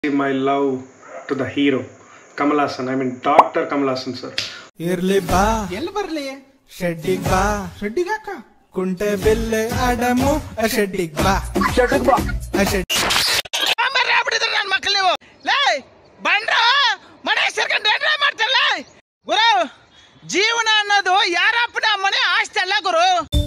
my love to the hero, Kamal Hassan. I mean, Dr. Kamal Hassan, sir. ಇರ್ಲಿ ಬಾ ಎಲ್ಲಿ ಬರ್ಲಿ ಶೆಡ್ಡಿಗ್ ಬಾ ಶೆಡ್ಡಿಗಾಕ ಕುಂಟೆ ಬಿಲ್ಲೆ ಅಡಮು ಆ ಶೆಡ್ಡಿಗ್ ಬಾ ಆ ಶೆಡ್ ಆಗ್ಬಿಟ್ಟಿದ್ರೆ ನನ್ನ ಮಕ್ಕಳು ನೀವು ಲೇ ಬಂದ್ರ ಮನೆ ಸೇರ್ಕೊಂಡು ಏನ್ರ ಮಾಡ್ತಾರಲ್ಲ ಗುರು ಜೀವನ ಅನ್ನೋದು ಯಾರಪ್ಪನ ಮನೆ ಆಸ್ತಿ ಅಲ್ಲ ಗುರು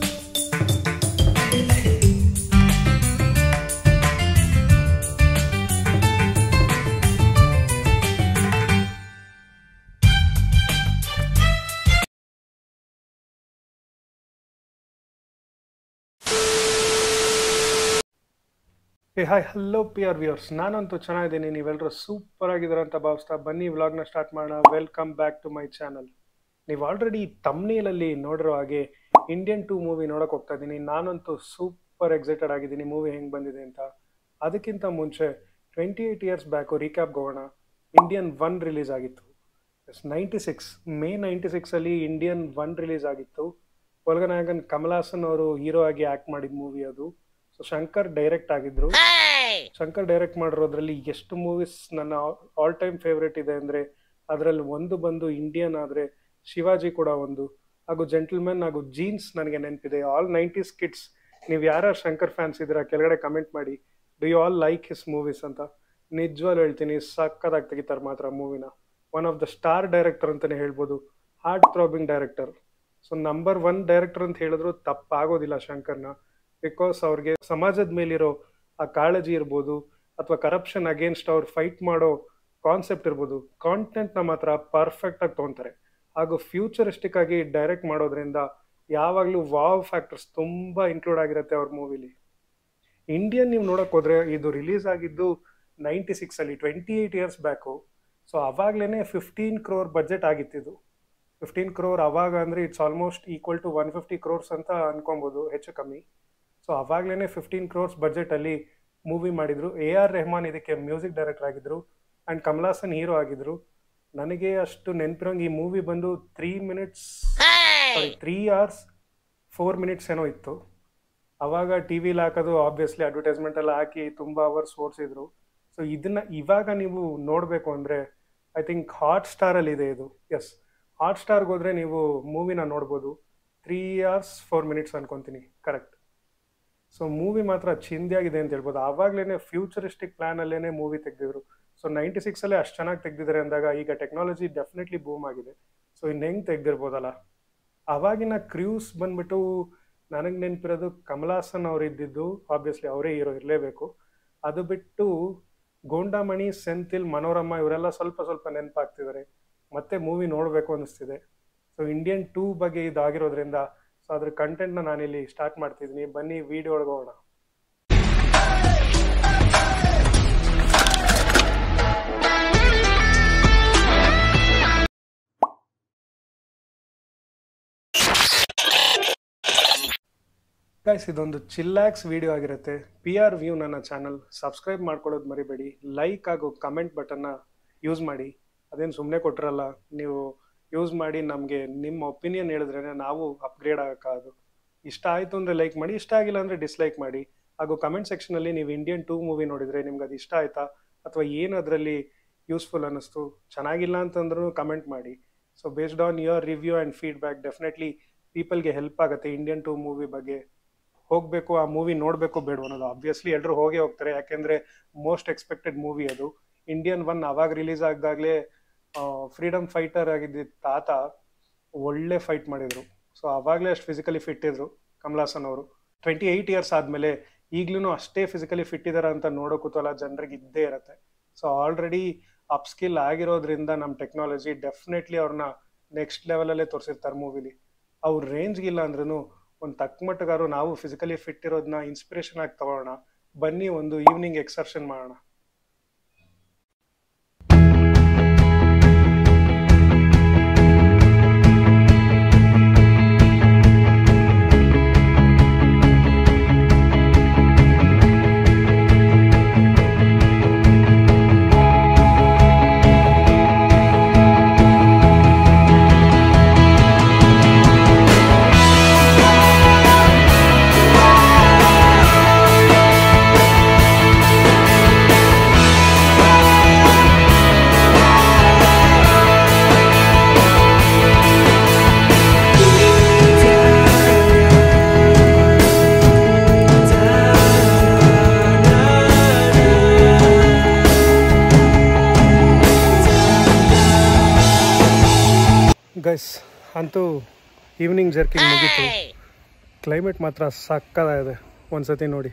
hey hi hello P R viewers ನಾನಂತೂ ಚೆನ್ನಾಗಿದ್ದೀನಿ ನೀವೆಲ್ಲರೂ ಸೂಪರ್ ಆಗಿದ್ದೀರ ಅಂತ ಭಾವಿಸ್ತಾ ಬನ್ನಿ ವ್ಲಾಗ್ನ ಸ್ಟಾರ್ಟ್ ಮಾಡೋಣ welcome back to my channel ನೀವು ಆಲ್ರೆಡಿ ತಮ್ನೇಲಲ್ಲಿ ನೋಡಿರೋ ಹಾಗೆ ಇಂಡಿಯನ್ ಟೂ ಮೂವಿ ನೋಡೋಕೆ ಹೋಗ್ತಾ ಇದ್ದೀನಿ ನಾನಂತೂ ಸೂಪರ್ ಎಕ್ಸೈಟೆಡ್ ಆಗಿದ್ದೀನಿ ಮೂವಿ ಹೆಂಗೆ ಬಂದಿದೆ ಅಂತ ಅದಕ್ಕಿಂತ ಮುಂಚೆ twenty eight years back recap ಹೋಗೋಣ ಇಂಡಿಯನ್ ಒನ್ ರಿಲೀಸ್ ಆಗಿತ್ತು yes ninety six May ninety ಸಿಕ್ಸಲ್ಲಿ ಇಂಡಿಯನ್ ಒನ್ ರಿಲೀಸ್ ಆಗಿತ್ತು ಒಳಗನಾಯಕನ್ ಕಮಲ್ ಹಾಸನ್ ಅವರು ಹೀರೋ ಆಗಿ ಆ್ಯಕ್ಟ್ ಮಾಡಿದ ಮೂವಿ ಅದು ಸೊ ಶಂಕರ್ ಡೈರೆಕ್ಟ್ ಆಗಿದ್ರು ಶಂಕರ್ ಡೈರೆಕ್ಟ್ ಮಾಡಿರೋದ್ರಲ್ಲಿ ಎಷ್ಟು ಮೂವೀಸ್ ನನ್ನ ಆಲ್ ಟೈಮ್ ಫೇವ್ರೇಟ್ ಇದೆ ಅಂದರೆ ಅದರಲ್ಲಿ ಒಂದು ಬಂದು ಇಂಡಿಯನ್ ಆದರೆ ಶಿವಾಜಿ ಕೂಡ ಒಂದು ಹಾಗೂ ಜೆಂಟಲ್ಮೆನ್ ಹಾಗೂ ಜೀನ್ಸ್ ನನಗೆ ನೆನಪಿದೆ ಆಲ್ ನೈಂಟೀಸ್ ಕಿಡ್ಸ್ ನೀವು ಯಾರ್ಯಾರು ಶಂಕರ್ ಫ್ಯಾನ್ಸ್ ಇದ್ದೀರಾ ಕೆಳಗಡೆ ಕಮೆಂಟ್ ಮಾಡಿ do you all like his movies ಅಂತ ನಿಜವಾಗ್ಲೂ ಹೇಳ್ತೀನಿ ಸಕ್ಕದಾಗಿ ತೆಗಿತಾರೆ ಮಾತ್ರ ಮೂವಿನ one of the star director ಅಂತಲೇ ಹೇಳ್ಬೋದು heart throbbing director so number one director ಅಂತ ಹೇಳಿದ್ರು ತಪ್ಪಾಗೋದಿಲ್ಲ ಶಂಕರ್ನ ಬಿಕಾಸ್ ಅವ್ರಿಗೆ ಸಮಾಜದ ಮೇಲಿರೋ ಆ ಕಾಳಜಿ ಇರ್ಬೋದು ಅಥವಾ ಕರಪ್ಷನ್ ಅಗೇನ್ಸ್ಟ್ ಅವ್ರು ಫೈಟ್ ಮಾಡೋ ಕಾನ್ಸೆಪ್ಟ್ ಇರ್ಬೋದು ಕಾಂಟೆಂಟ್ನ ಮಾತ್ರ ಪರ್ಫೆಕ್ಟ್ ಆಗಿ ತೊಗೊತಾರೆ ಹಾಗೂ ಫ್ಯೂಚರಿಸ್ಟಿಕ್ ಆಗಿ ಡೈರೆಕ್ಟ್ ಮಾಡೋದ್ರಿಂದ ಯಾವಾಗಲೂ ವಾವ್ ಫ್ಯಾಕ್ಟರ್ಸ್ ತುಂಬ ಇನ್ಕ್ಲೂಡ್ ಆಗಿರುತ್ತೆ ಅವ್ರ ಮೂವಿಲಿ ಇಂಡಿಯನ್ ನೀವು ನೋಡಕ್ ಹೋದ್ರೆ ಇದು ರಿಲೀಸ್ ಆಗಿದ್ದು ನೈಂಟಿ ಸಿಕ್ಸಲ್ಲಿ twenty eight years back so ಅವಾಗ್ಲೇ ಫಿಫ್ಟೀನ್ ಕ್ರೋರ್ ಬಜೆಟ್ ಆಗಿತ್ತಿದು ಫಿಫ್ಟೀನ್ ಕ್ರೋರ್ ಅವಾಗ ಅಂದರೆ it's almost equal to one fifty crores ಅಂತ ಅನ್ಕೊಬೋದು ಹೆಚ್ಚು ಕಮ್ಮಿ ಸೊ ಅವಾಗಲೇ ಫಿಫ್ಟೀನ್ ಕ್ರೋರ್ಸ್ ಬಜೆಟಲ್ಲಿ ಮೂವಿ ಮಾಡಿದ್ರು ಎ ಆರ್ ರೆಹಮಾನ್ ಇದಕ್ಕೆ ಮ್ಯೂಸಿಕ್ ಡೈರೆಕ್ಟರ್ ಆಗಿದ್ರು ಆ್ಯಂಡ್ ಕಮಲ್ ಹಾಸನ್ ಹೀರೋ ಆಗಿದ್ರು ನನಗೆ ಅಷ್ಟು ನೆನಪಿರೋಂಗೆ ಈ ಮೂವಿ ಬಂದು three minutes sorry three hours four minutes ಏನೋ ಇತ್ತು ಅವಾಗ ಟಿ ವಿಲಿ ಹಾಕೋದು ಆಬ್ವಿಯಸ್ಲಿ ಅಡ್ವರ್ಟೈಸ್ಮೆಂಟ್ ಎಲ್ಲ ಹಾಕಿ ತುಂಬ ಅವರ್ಸ್ ಓಡಿಸಿದ್ರು ಸೊ ಇದನ್ನ ಇವಾಗ ನೀವು ನೋಡಬೇಕು ಅಂದರೆ ಐ ಥಿಂಕ್ ಹಾಟ್ ಸ್ಟಾರಲ್ಲಿ ಇದೆ ಇದು ಎಸ್ ಹಾಟ್ ಸ್ಟಾರ್ಗೆ ಹೋದರೆ ನೀವು ಮೂವಿನ ನೋಡ್ಬೋದು ತ್ರೀ ಅವರ್ಸ್ ಫೋರ್ ಮಿನಿಟ್ಸ್ ಅನ್ಕೊತೀನಿ ಕರೆಕ್ಟ್ ಸೊ ಮೂವಿ ಮಾತ್ರ ಚಿಂದಿಯಾಗಿದೆ ಅಂತ ಹೇಳ್ಬೋದು ಆವಾಗಲೇ ಫ್ಯೂಚರಿಸ್ಟಿಕ್ ಪ್ಲ್ಯಾನಲ್ಲೇ ಮೂವಿ ತೆಗೆದಿದ್ರು ಸೊ ನೈಂಟಿ ಸಿಕ್ಸಲ್ಲೇ ಅಷ್ಟು ಚೆನ್ನಾಗಿ ತೆಗೆದಿದ್ದಾರೆ ಅಂದಾಗ ಈಗ ಟೆಕ್ನಾಲಜಿ ಡೆಫಿನೆಟ್ಲಿ ಬೂಮ್ ಆಗಿದೆ ಸೊ ಇನ್ನು ಹೆಂಗೆ ತೆಗ್ದಿರ್ಬೋದಲ್ಲ ಅವಾಗಿನ ಕ್ರ್ಯೂಸ್ ಬಂದ್ಬಿಟ್ಟು ನನಗೆ ನೆನಪಿರೋದು ಕಮಲ್ ಹಾಸನ್ ಅವ್ರು ಇದ್ದಿದ್ದು ಆಬ್ವಿಯಸ್ಲಿ ಅವರೇ ಹೀರೋ ಇರಲೇಬೇಕು ಅದು ಬಿಟ್ಟು ಗೋಂಡಾಮಣಿ ಸೆಂಥಿಲ್ ಮನೋರಮ ಇವರೆಲ್ಲ ಸ್ವಲ್ಪ ಸ್ವಲ್ಪ ನೆನಪಾಗ್ತಿದ್ದಾರೆ ಮತ್ತೆ ಮೂವಿ ನೋಡಬೇಕು ಅನ್ನಿಸ್ತಿದೆ ಸೊ ಇಂಡಿಯನ್ ಟೂ ಬಗ್ಗೆ ಇದಾಗಿರೋದ್ರಿಂದ ಸೊ ಅದ್ರ ಕಂಟೆಂಟ್ನ ನಾನಿಲ್ಲಿ ಸ್ಟಾರ್ಟ್ ಮಾಡ್ತಿದ್ದೀನಿ ಬನ್ನಿ ವಿಡಿಯೋ ಒಳಗೆ ಹೋಗೋಣ ಗೈಸ್ ಇದೊಂದು ಚಿಲ್ಲಾಕ್ಸ್ ವಿಡಿಯೋ ಆಗಿರುತ್ತೆ ಪಿ ಆರ್ ವ್ಯೂ ನನ್ನ ಚಾನಲ್ ಸಬ್ಸ್ಕ್ರೈಬ್ ಮಾಡ್ಕೊಳ್ಳೋದು ಮರಿಬೇಡಿ ಲೈಕ್ ಹಾಗೂ ಕಮೆಂಟ್ ಬಟನ್ನ ಯೂಸ್ ಮಾಡಿ ಅದೇನು ಸುಮ್ಮನೆ ಕೊಟ್ಟಿರಲ್ಲ ನೀವು ಯೂಸ್ ಮಾಡಿ ನಮಗೆ ನಿಮ್ಮ ಒಪಿನಿಯನ್ ಹೇಳಿದ್ರೇ ನಾವು ಅಪ್ಗ್ರೇಡ್ ಆಗೋಕ್ಕಾಗೋದು ಇಷ್ಟ ಆಯಿತು ಅಂದರೆ ಲೈಕ್ ಮಾಡಿ ಇಷ್ಟ ಆಗಿಲ್ಲ ಅಂದರೆ ಡಿಸ್ಲೈಕ್ ಮಾಡಿ ಹಾಗೂ ಕಮೆಂಟ್ ಸೆಕ್ಷನಲ್ಲಿ ನೀವು ಇಂಡಿಯನ್ ಟೂ ಮೂವಿ ನೋಡಿದರೆ ನಿಮ್ಗೆ ಅದು ಇಷ್ಟ ಆಯ್ತಾ ಅಥವಾ ಏನು ಅದರಲ್ಲಿ ಯೂಸ್ಫುಲ್ ಅನ್ನಿಸ್ತು ಚೆನ್ನಾಗಿಲ್ಲ ಅಂತಂದ್ರೂ ಕಮೆಂಟ್ ಮಾಡಿ so based on your review and feedback definitely ಪೀಪಲ್ಗೆ ಹೆಲ್ಪ್ ಆಗುತ್ತೆ ಇಂಡಿಯನ್ ಟೂ ಮೂವಿ ಬಗ್ಗೆ ಹೋಗಬೇಕು ಆ ಮೂವಿ ನೋಡಬೇಕು ಬೇಡ ಅನ್ನೋದು ಆಬ್ವಿಯಸ್ಲಿ ಎಲ್ಲರೂ ಹೋಗೇ ಹೋಗ್ತಾರೆ ಯಾಕೆಂದರೆ ಮೋಸ್ಟ್ ಎಕ್ಸ್ಪೆಕ್ಟೆಡ್ ಮೂವಿ ಅದು ಇಂಡಿಯನ್ ಒನ್ ಅವಾಗ ರಿಲೀಸ್ ಆಗಿದಾಗಲೇ ಫ್ರೀಡಮ್ ಫೈಟರ್ ಆಗಿದ್ದ ತಾತ ಒಳ್ಳೆ ಫೈಟ್ ಮಾಡಿದರು ಸೊ ಅವಾಗಲೇ ಅಷ್ಟು ಫಿಸಿಕಲಿ ಫಿಟ್ ಇದ್ರು ಕಮಲ್ ಹಾಸನ್ ಅವರು ಟ್ವೆಂಟಿ ಏಯ್ಟ್ ಇಯರ್ಸ್ ಆದಮೇಲೆ ಈಗಲೂ ಅಷ್ಟೇ ಫಿಸಿಕಲಿ ಫಿಟ್ ಇದ್ದಾರೆ ಅಂತ ನೋಡೋ ಕುತೂಹಲ ಜನರಿಗೆ ಇದ್ದೇ ಇರುತ್ತೆ ಸೊ ಆಲ್ರೆಡಿ ಅಪ್ಸ್ಕಿಲ್ ಆಗಿರೋದ್ರಿಂದ ನಮ್ಮ ಟೆಕ್ನಾಲಜಿ ಡೆಫಿನೆಟ್ಲಿ ಅವ್ರನ್ನ ನೆಕ್ಸ್ಟ್ ಲೆವೆಲಲ್ಲೇ ತೋರಿಸಿರ್ತಾರೆ ಮೂವಿಲಿ ಅವ್ರ ರೇಂಜ್ಗಿಲ್ಲ ಅಂದ್ರೂ ಒಂದು ತಕ್ಕ ಮಟ್ಟಗಾರು ನಾವು ಫಿಸಿಕಲಿ ಫಿಟ್ ಇರೋದನ್ನ ಇನ್ಸ್ಪಿರೇಷನ್ ಆಗಿ ತಗೊಳ್ಳೋಣ ಬನ್ನಿ ಒಂದು ಈವ್ನಿಂಗ್ ಎಕ್ಸರ್ಷನ್ ಮಾಡೋಣ Thank ಗೈಸ್ ಅಂತೂ ಈವ್ನಿಂಗ್ ಜರ್ಕಿಂಗ್ ಮುಗೀತು ಕ್ಲೈಮೇಟ್ ಮಾತ್ರ ಸಕ್ಕದಾಗಿದೆ ಒಂದ್ಸತಿ ನೋಡಿ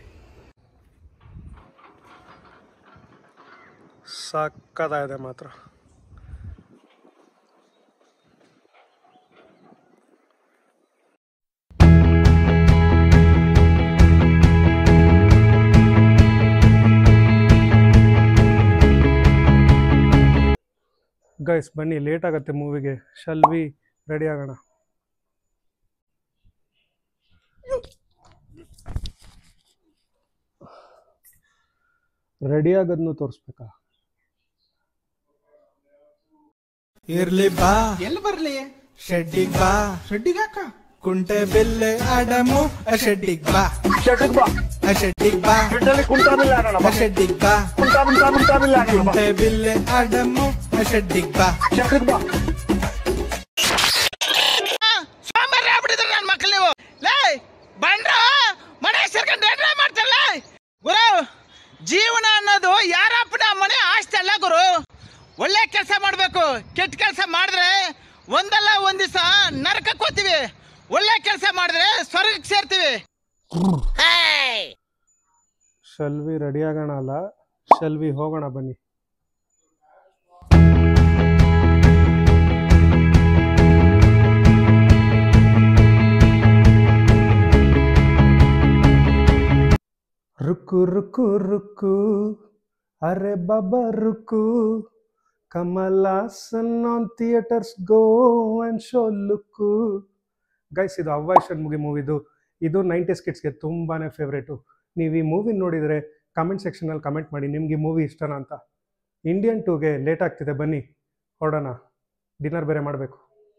ಸಕ್ಕದಾಗಿದೆ ಮಾತ್ರ ಗೈಸ್ ಬನ್ನಿ ಲೇಟ್ ಆಗುತ್ತೆ ಮೂವಿಗೆ ಶಲ್ ವಿ ರೆಡಿ ಆಗೋಣ ರೆಡಿ ಆಗೋದನ್ನು ತೋರಿಸ್ಬೇಕಾ ಇರ್ಲಿ ಬಾ ಎಲ್ಲಿ ಬರ್ಲಿ ಶೆಡ್ಡಿಗ್ ಬಾ ಶೆಡ್ಡಿಗಾಕ ಕುಂಟೆ ಬಿಲ್ಲೆ ಅಡಮು ಆ ಶೆಡ್ಡಿಗ್ ಬಾ ಆ ಶೆಡ್ಡಿಗ್ ಬಾ ಆ ಶೆಡ್ಡಿಗ್ ಬಾ ಕುಂಟೆ ಬಿಲ್ಲೆ ಅಡಮು ಆ ಶೆಡ್ಡಿಗ್ ಬಾ ಸೋಮಾರಿ ಆಗ್ಬಿಟ್ಟಿದ್ರ ನನ್ನ ಮಕ್ಳು ನೀವು ಲೇ ಬಂಡ್ರ ಮನೆ ಸೇರ್ಕೊಂಡು ಏನ್ರ ಮಾಡ್ತಾರಲ್ಲ ಗುರು ಜೀವನ ಅನ್ನೋದು ಯಾರಪ್ಪನ ಮನೆ ಆಸ್ತಿ ಅಲ್ಲ ಗುರು ಒಳ್ಳೆ ಕೆಲಸ ಮಾಡ್ಬೇಕು ಕೆಟ್ಟ ಕೆಲಸ ಮಾಡಿದ್ರೆ ಒಂದಲ್ಲ ಒಂದ್ ದಿವಸ ನರಕಕ್ಕೆ ಹೋಗ್ತೀವಿ ಒಳ್ಳೆ ಕೆಲಸ ಮಾಡಿದ್ರೆ ಸ್ವರ್ಗಕ್ಕೆ ಸೇರ್ತೀವಿ ಶಲ್ವಿ ರೆಡಿ ಆಗೋಣ ಅಲ್ಲ ಶಲ್ವಿ ಹೋಗೋಣ ಬನ್ನಿ ರುಕು ರುಕು ರುಕು ಅರೆ ಬಾಬಾ ರುಕು Kamal Haasan on theatres go and show look guys ಇದು ಅವ್ವಾಯ್ಷನ್ ಮುಗಿ ಮೂವಿದು ಇದು ನೈಂಟೀಸ್ ಕಿಡ್ಸ್ಗೆ ತುಂಬಾನೇ ಫೇವ್ರೇಟು ನೀವು ಈ ಮೂವಿ ನೋಡಿದರೆ ಕಮೆಂಟ್ ಸೆಕ್ಷನಲ್ಲಿ ಕಮೆಂಟ್ ಮಾಡಿ ನಿಮ್ಗೆ ಈ ಮೂವಿ ಇಷ್ಟನಾ ಅಂತ ಇಂಡಿಯನ್ ಟೂಗೆ ಲೇಟ್ ಆಗ್ತಿದೆ ಬನ್ನಿ ಹೊರಡೋಣ ಡಿನ್ನರ್ ಬೇರೆ ಮಾಡಬೇಕು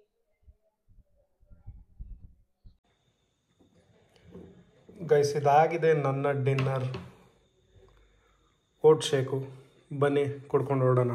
ಗೈಸ್ ಇದಾಗಿದೆ ನನ್ನ ಡಿನ್ನರ್ ಓಟ್ ಶೇಕು ಬನ್ನಿ ಕುಡ್ಕೊಂಡು ಹೊರಡೋಣ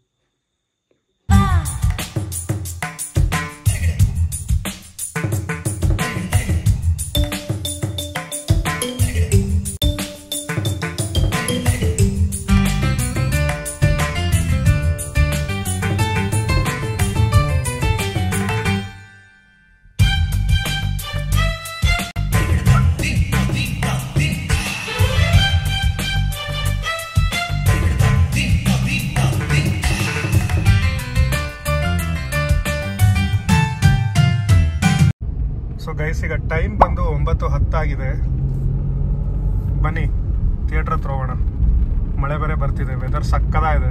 ಸೊ ಗೈಸ್ ಈಗ ಟೈಮ್ ಬಂದು ಒಂಬತ್ತು ಹತ್ತಾಗಿದೆ ಬನ್ನಿ ಥಿಯೇಟ್ರ್ ಹತ್ರ ಹೋಗೋಣ ಮಳೆ ಬೇರೆ ಬರ್ತಿದೆ ವೆದರ್ ಸಕ್ಕದ ಇದೆ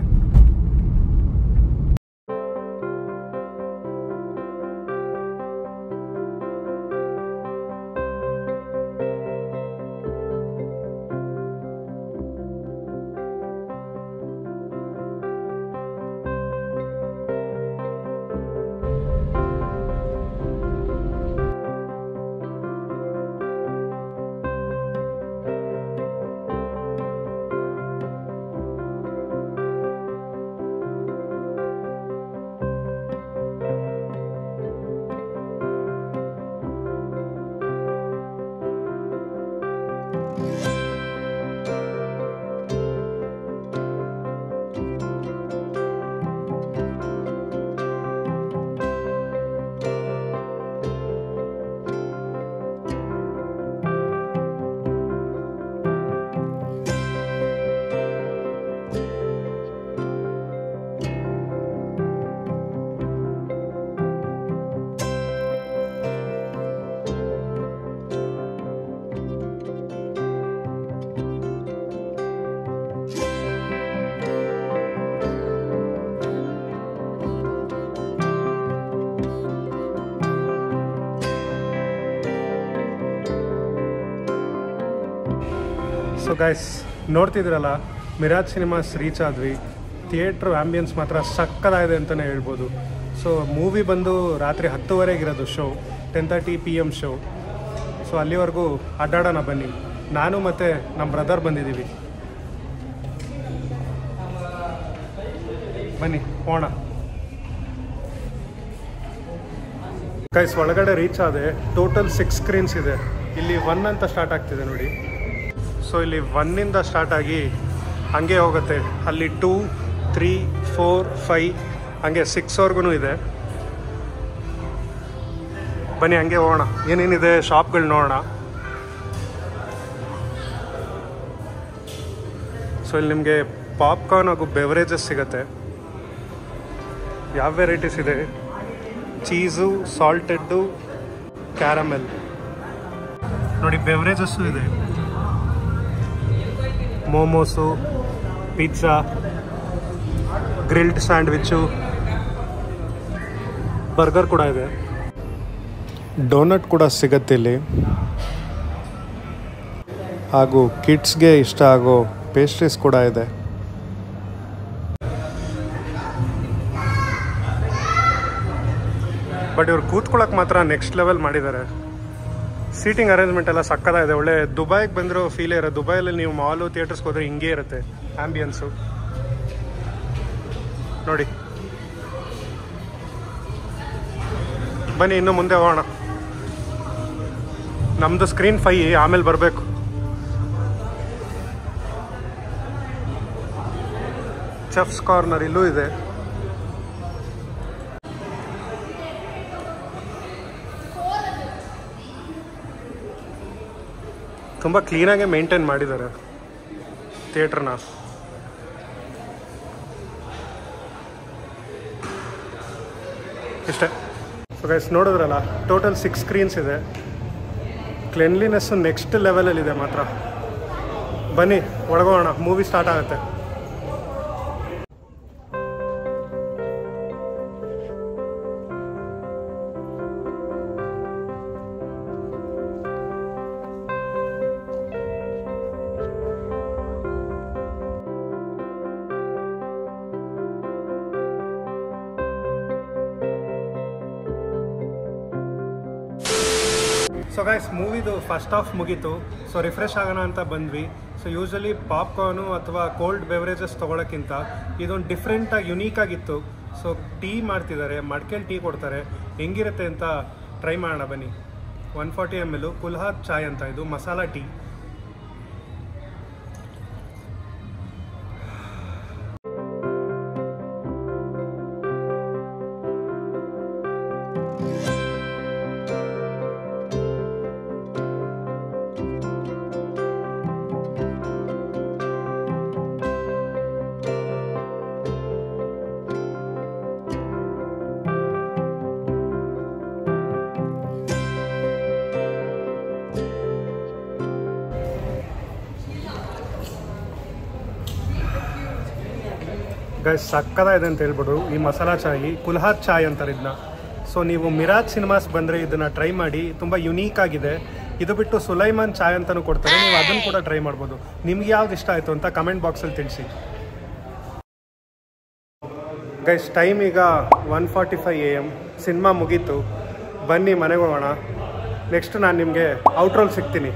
ಸೊ ಗೈಸ್ ನೋಡ್ತಿದ್ರಲ್ಲ ಮಿರಾಜ್ ಸಿನಿಮಾಸ್ ರೀಚ್ ಆದ್ವಿ ಥಿಯೇಟ್ರ್ ಆ್ಯಂಬಿಯನ್ಸ್ ಮಾತ್ರ ಸಕ್ಕದಾಗಿದೆ ಅಂತಲೇ ಹೇಳ್ಬೋದು ಸೊ ಮೂವಿ ಬಂದು ರಾತ್ರಿ ಹತ್ತುವರೆಗಿರೋದು show ten thirty P M show so ಅಲ್ಲಿವರೆಗೂ ಅಡ್ಡಾಡೋಣ ಬನ್ನಿ ನಾನು ಮತ್ತು ನಮ್ಮ ಬ್ರದರ್ ಬಂದಿದ್ದೀವಿ ಬನ್ನಿ ಹೋಣ ಗೈಸ್ ಒಳಗಡೆ ರೀಚ್ ಆದೆ ಟೋಟಲ್ ಸಿಕ್ಸ್ ಸ್ಕ್ರೀನ್ಸ್ ಇದೆ ಇಲ್ಲಿ ಒನ್ ಅಂತ ಸ್ಟಾರ್ಟ್ ಆಗ್ತಿದೆ ನೋಡಿ ಸೊ ಇಲ್ಲಿ ಒನ್ನಿಂದ ಸ್ಟಾರ್ಟ್ ಆಗಿ ಹಂಗೆ ಹೋಗುತ್ತೆ ಅಲ್ಲಿ ಟೂ ತ್ರೀ ಫೋರ್ ಫೈ ಹಂಗೆ ಸಿಕ್ಸ್ವರೆಗೂ ಇದೆ ಬನ್ನಿ ಹಂಗೆ ಹೋಗೋಣ ಏನೇನಿದೆ ಶಾಪ್ಗಳು ನೋಡೋಣ ಸೊ ಇಲ್ಲಿ ನಿಮಗೆ ಪಾಪ್ಕಾರ್ನ್ ಹಾಗೂ ಬೆವರೇಜಸ್ ಸಿಗುತ್ತೆ ಯಾವ ವೆರೈಟೀಸ್ ಇದೆ ಚೀಸು ಸಾಲ್ಟೆಡ್ಡು ಕ್ಯಾರಮೆಲ್ ನೋಡಿ ಬೆವರೇಜಸ್ಸು ಇದೆ momos pizza grilled sandwich burger ಕೂಡ ಇದೆ ಡೋನಟ್ ಕೂಡ ಸಿಗತ್ತೆ ಇಲ್ಲಿ ಹಾಗೂ ಕಿಡ್ಸ್ಗೆ ಇಷ್ಟ ಆಗೋ ಪೇಸ್ಟ್ರೀಸ್ ಕೂಡ ಇದೆ ಬಟ್ ಇವ್ರು ಕೂತ್ಕೊಳ್ಳೋಕೆ ಮಾತ್ರ ನೆಕ್ಸ್ಟ್ ಲೆವೆಲ್ ಮಾಡಿದ್ದಾರೆ ಸೀಟಿಂಗ್ ಅರೇಂಜ್ಮೆಂಟ್ ಎಲ್ಲ ಸಕ್ಕದಾಗಿದೆ ಒಳ್ಳೆ ದುಬೈಗೆ ಬಂದಿರೋ ಫೀಲೇ ಇರುತ್ತೆ ದುಬೈಯಲ್ಲಿ ನೀವು ಮಾಲು ಥಿಯೇಟರ್ಸ್ಗೆ ಹೋದ್ರೆ ಹಿಂಗೆ ಇರುತ್ತೆ ಆಂಬಿಯನ್ಸು ನೋಡಿ ಬನ್ನಿ ಇನ್ನು ಮುಂದೆ ಹೋಗೋಣ ನಮ್ಮದು ಸ್ಕ್ರೀನ್ ಫೈ ಆಮೇಲೆ ಬರಬೇಕು ಚೆಫ್ಸ್ ಕಾರ್ನರ್ ಇಲ್ಲೂ ಇದೆ ತುಂಬ ಕ್ಲೀನಾಗೆ ಮೇಂಟೈನ್ ಮಾಡಿದ್ದಾರೆ ಥಿಯೇಟ್ರನ್ನ ಇಷ್ಟೇ ಸೊ ಗೈಸ್ ನೋಡಿದ್ರಲ್ಲ ಟೋಟಲ್ ಸಿಕ್ಸ್ ಸ್ಕ್ರೀನ್ಸ್ ಇದೆ ಕ್ಲೆನ್ಲಿನೆಸ್ಸು ನೆಕ್ಸ್ಟ್ ಲೆವೆಲಲ್ಲಿದೆ ಮಾತ್ರ ಬನ್ನಿ ಒಳಗೋಣ ಮೂವಿ ಸ್ಟಾರ್ಟ್ ಆಗುತ್ತೆ ಸೊ ಗೈಸ್ ಮೂವಿದು ಫಸ್ಟ್ ಹಾಫ್ ಮುಗೀತು ಸೊ ರಿಫ್ರೆಶ್ ಆಗೋಣ ಅಂತ ಬಂದ್ವಿ ಸೊ ಯೂಶಲಿ ಪಾಪ್ಕಾರ್ನು ಅಥವಾ ಕೋಲ್ಡ್ ಬೆವರೇಜಸ್ ತೊಗೊಳಕ್ಕಿಂತ ಇದೊಂದು ಡಿಫ್ರೆಂಟಾಗಿ ಯುನೀಕ್ ಆಗಿತ್ತು ಸೊ ಟೀ ಮಾಡ್ತಿದ್ದಾರೆ ಮಡ್ಕೆಲ್ ಟೀ ಕೊಡ್ತಾರೆ ಹೆಂಗಿರುತ್ತೆ ಅಂತ ಟ್ರೈ ಮಾಡೋಣ ಬನ್ನಿ ಒನ್ ಫಾರ್ಟಿ ಎಮ್ ಎಲ್ ಕುಲ್ಹಾದ್ ಚಾಯ್ ಅಂತ ಇದು ಮಸಾಲ ಟೀ ಗೈಸ್ ಸಕ್ಕದಾಗಿದೆ ಅಂತ ಹೇಳ್ಬಿಡು ಈ ಮಸಾಲಾ ಚಾಯಿ ಕುಲ್ಹಾದ್ ಚಾಯ್ ಅಂತಾರೆ ಇದನ್ನ ಸೊ ನೀವು ಮಿರಾಜ್ ಸಿನಿಮಾಸ್ ಬಂದರೆ ಇದನ್ನು ಟ್ರೈ ಮಾಡಿ ತುಂಬ ಯುನೀಕ್ ಆಗಿದೆ ಇದು ಬಿಟ್ಟು ಸುಲೈಮಾನ್ ಚಾಯ್ ಅಂತಲೂ ಕೊಡ್ತಾರೆ ನೀವು ಅದನ್ನು ಕೂಡ ಟ್ರೈ ಮಾಡ್ಬೋದು ನಿಮ್ಗೆ ಯಾವ್ದು ಇಷ್ಟ ಆಯಿತು ಅಂತ ಕಮೆಂಟ್ ಬಾಕ್ಸಲ್ಲಿ ತಿಳಿಸಿ ಗೈಸ್ ಟೈಮ್ ಈಗ one forty five A M cinema ಮುಗೀತು ಬನ್ನಿ ಮನೆಗೆ ಹೋಗೋಣ ನೆಕ್ಸ್ಟ್ ನಾನು ನಿಮಗೆ ಔಟ್ರೋಲ್ ಸಿಗ್ತೀನಿ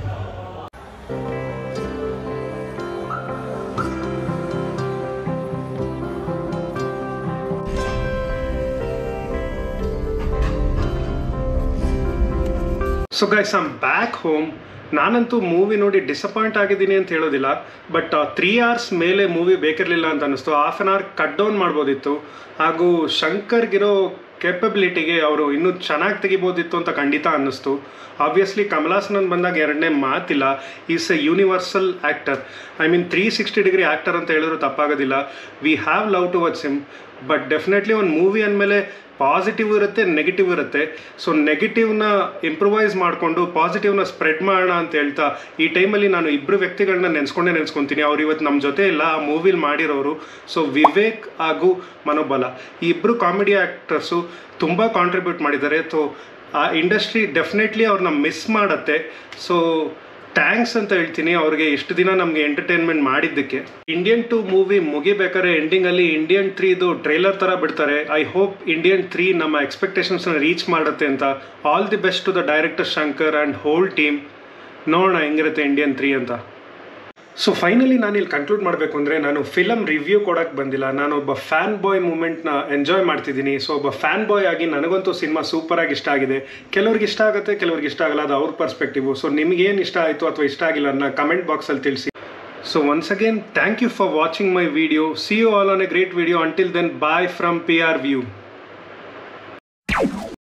so guys I'm back home ನಾನಂತೂ ಮೂವಿ ನೋಡಿ ಡಿಸಪಾಯಿಂಟ್ ಆಗಿದ್ದೀನಿ ಅಂತ ಹೇಳೋದಿಲ್ಲ ಬಟ್ ತ್ರೀ ಅವರ್ಸ್ ಮೇಲೆ ಮೂವಿ ಬೇಕಿರಲಿಲ್ಲ ಅಂತ ಅನ್ನಿಸ್ತು half an hour cut down ಮಾಡ್ಬೋದಿತ್ತು ಹಾಗೂ ಶಂಕರ್ಗಿರೋ ಕೆಪಬಿಲಿಟಿಗೆ ಅವರು ಇನ್ನೂ ಚೆನ್ನಾಗಿ ತೆಗಿಬೋದಿತ್ತು ಅಂತ ಖಂಡಿತ ಅನ್ನಿಸ್ತು ಆಬ್ವಿಯಸ್ಲಿ ಕಮಲಾಸನನ್ ಬಂದಾಗ ಎರಡನೇ ಮಾತಿಲ್ಲ is a universal actor I mean three sixty degree actor ಅಂತ ಹೇಳಿದ್ರು ತಪ್ಪಾಗೋದಿಲ್ಲ we have love to words him but definitely ಒಂದು ಮೂವಿ ಅಂದಮೇಲೆ ಪಾಸಿಟಿವ್ ಇರುತ್ತೆ ನೆಗೆಟಿವ್ ಇರುತ್ತೆ ಸೊ ನೆಗೆಟಿವ್ನ ಇಂಪ್ರೂವೈಸ್ ಮಾಡಿಕೊಂಡು ಪಾಸಿಟಿವ್ನ ಸ್ಪ್ರೆಡ್ ಮಾಡೋಣ ಅಂತ ಹೇಳ್ತಾ ಈ ಟೈಮಲ್ಲಿ ನಾನು ಇಬ್ಬರು ವ್ಯಕ್ತಿಗಳನ್ನ ನೆನೆಸ್ಕೊಂಡೇ ನೆನೆಸ್ಕೊತೀನಿ ಅವ್ರು ಇವತ್ತು ನಮ್ಮ ಜೊತೆ ಇಲ್ಲ ಆ ಮೂವಿಲಿ ಮಾಡಿರೋರು ಸೊ ವಿವೇಕ್ ಹಾಗೂ ಮನೋಬಲ ಈ ಇಬ್ಬರು ಕಾಮಿಡಿ ಆ್ಯಕ್ಟರ್ಸು ತುಂಬ ಕಾಂಟ್ರಿಬ್ಯೂಟ್ ಮಾಡಿದ್ದಾರೆ ಸೊ ಆ ಇಂಡಸ್ಟ್ರಿ ಡೆಫಿನೆಟ್ಲಿ ಅವ್ರನ್ನ ಮಿಸ್ ಮಾಡುತ್ತೆ ಸೊ ಥ್ಯಾಂಕ್ಸ್ ಅಂತ ಹೇಳ್ತೀನಿ ಅವ್ರಿಗೆ ಇಷ್ಟು ದಿನ ನಮಗೆ ಎಂಟರ್ಟೈನ್ಮೆಂಟ್ ಮಾಡಿದ್ದಕ್ಕೆ ಇಂಡಿಯನ್ ಟು ಮೂವಿ ಮುಗಿಬೇಕಾದ್ರೆ ಎಂಡಿಂಗಲ್ಲಿ ಇಂಡಿಯನ್ ತ್ರೀದು ಟ್ರೈಲರ್ ಥರ ಬಿಡ್ತಾರೆ ಐ ಹೋಪ್ ಇಂಡಿಯನ್ ತ್ರೀ ನಮ್ಮ ಎಕ್ಸ್ಪೆಕ್ಟೇಷನ್ಸ್ನ ರೀಚ್ ಮಾಡುತ್ತೆ ಅಂತ all the best to the director Shankar and whole team ನೋಡೋಣ ಹೆಂಗಿರುತ್ತೆ ಇಂಡಿಯನ್ ತ್ರೀ ಅಂತ ಸೊ ಫೈನಲಿ ನಾನು ಇಲ್ಲಿ ಕನ್ಕ್ಲೂಡ್ ಮಾಡಬೇಕು ಅಂದರೆ ನಾನು ಫಿಲಮ್ ರಿವ್ಯೂ ಕೊಡೋಕ್ಕೆ ಬಂದಿಲ್ಲ ನಾನು ಒಬ್ಬ ಫ್ಯಾನ್ ಬಾಯ್ ಮೂಮೆಂಟ್ನ ಎಂಜಾಯ್ ಮಾಡ್ತಿದ್ದೀನಿ ಸೊ ಒಬ್ಬ ಫ್ಯಾನ್ ಬಾಯ್ ಆಗಿ ನನಗಂತೂ ಸಿನಿಮಾ ಸೂಪರಾಗಿ ಇಷ್ಟ ಆಗಿದೆ ಕೆಲವ್ರಿಗೆ ಇಷ್ಟ ಆಗುತ್ತೆ ಕೆಲವ್ರಿಗೆ ಇಷ್ಟ ಆಗಲ್ಲ ಅದು ಅವ್ರ ಪರ್ಸ್ಪೆಕ್ಟಿವ್ ಸೊ ನಿಮಗೇನು ಇಷ್ಟ ಆಯಿತು ಅಥವಾ ಇಷ್ಟ ಆಗಿಲ್ಲ ಅನ್ನೋ ಕಮೆಂಟ್ ಬಾಕ್ಸಲ್ಲಿ ತಿಳಿಸಿ so once again thank you for watching my video see you all on a great video until then bye from P R view